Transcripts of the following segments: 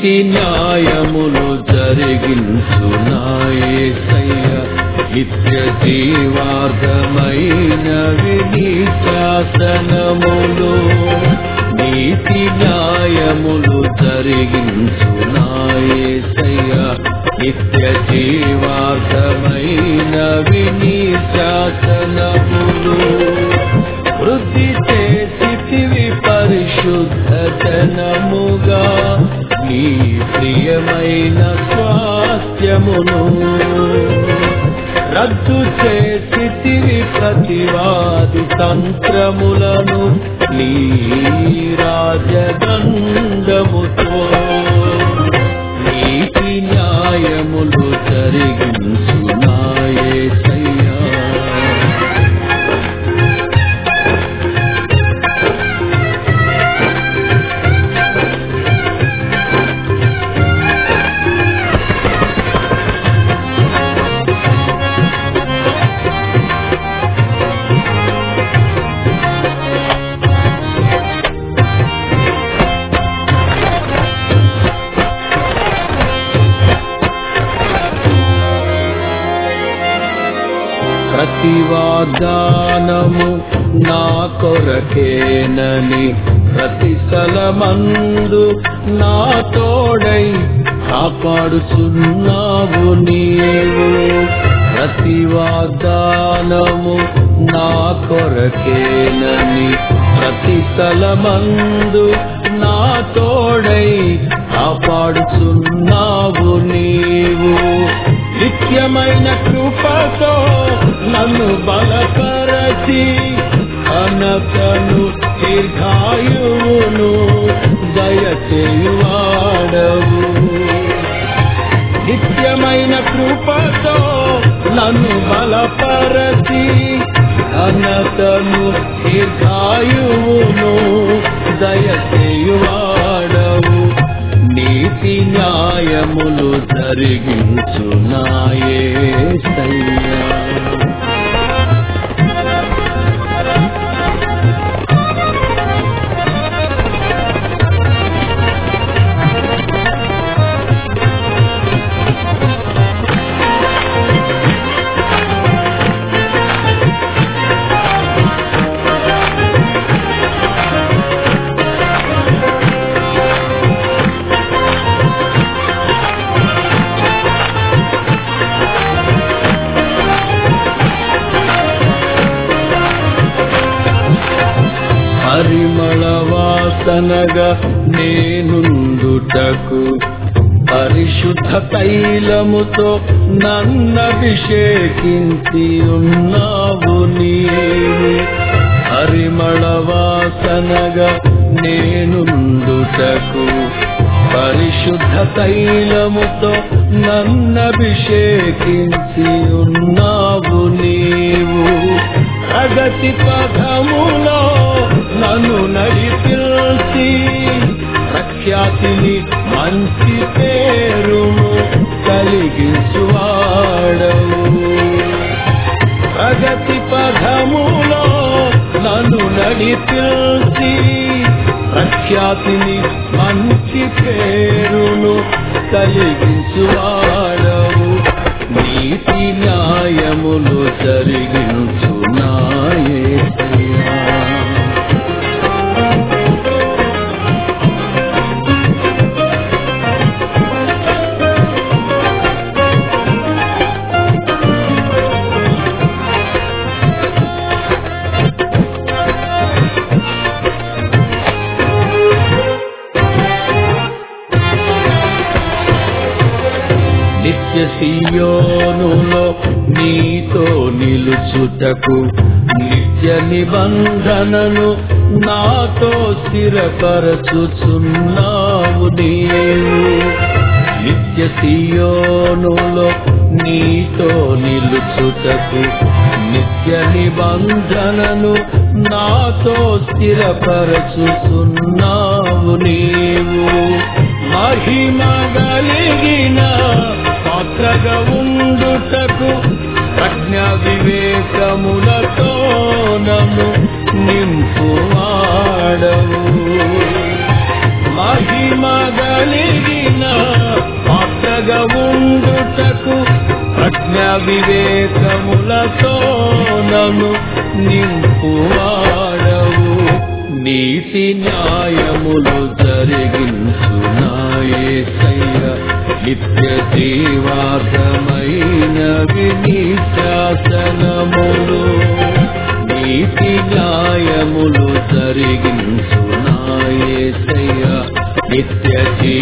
నీతి న్యాయములు జరిగించునాయసయ్య నిత్య జీవార్థమైనవి నీ శాసనములు నీతి న్యాయములు జరిగించునాయసయ్య నిత్య జీవార్థమైనవి నీ శాసనములు వృద్ధి చేసితివి పరిశుద్ధ జనముగా నీ ప్రియమైన స్వాస్థ్యమును రద్దు చేసితివి ప్రతివాది తంత్రములను నీ రాజదండముతో నీతి న్యాయములు జరిగించునాయసయ్యా ప్రతి వాగ్దానము నా కొరకేనని ప్రతి స్థలమందు నా తోడై కాపాడుచున్నావు నీవు ప్రతి వాగ్దానము నా కొరకేనని ప్రతి స్థలమందు నా తోడై కాపాడుచున్నావు నీవు నిత్యమైన కృపతో నన్ను బలపరచి అనకను దీర్ఘాయువును దయచేయువాడవు నిత్యమైన కృపతో నన్ను బలపరచి అనకను దీర్ఘాయువును దయచేయువాడవు నీతి న్యాయములు జరిగించునాయే సయ్యా పరిమళ వాసనగా నేనుండుటకు పరిశుద్ధ తైలముతో నన్నభిషేకించి ఉన్నావు నీవు పరిమళ వాసనగా నేనుండుటకు పరిశుద్ధ తైలముతో నన్నభిషేకించి ఉన్నావు నీవు ప్రగతి పథములో నన్ను నడిపిల్చి ప్రఖ్యాతిని మంచి పేరును కలిగించువాడవు ప్రగతి పథములో నన్ను నడిపిల్చి ప్రఖ్యాతిని మంచి పేరును కలిగించువాడవు నీతి న్యాయములు జరిగించునాయే నిత్య సియోనులో నీతో నిలుచుటకు నిత్య నిబంధనను నాతో స్థిరపరచుచున్నావు నీవు నిత్య సియోనులో నీతో నిలుచుటకు నిత్య నిబంధనను నాతో స్థిరపరచుచున్నావు నీవు మహిమ కలిగిన పాత్రగా ఉండుటకు ప్రజ్ఞ వివేకములతో నన్ను నింపువాడవు మహిమ కలిగిన వివేకములతో నన్ను నింపువాడవు నీతి న్యాయములు జరిగించునాయేసయ్య నిత్య జీవార్థమైనవి నీ శాసనములు నీతి న్యాయములు జరిగించునాయేసయ్య నిత్య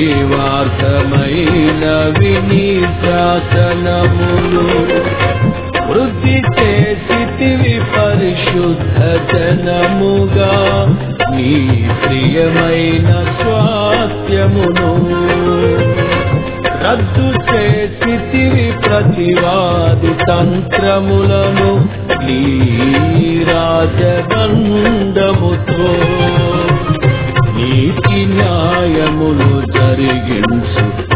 జీవార్థమైనవి నీ శాసనములు వృద్ధి చేసితివి పరిశుద్ధ జనముగా నీ ప్రియమైన స్వాస్థ్యమును రద్దు చేసితివి ప్రతివాది తంత్రములను నీ రాజదండముతో నీతి న్యాయములు జరిగించు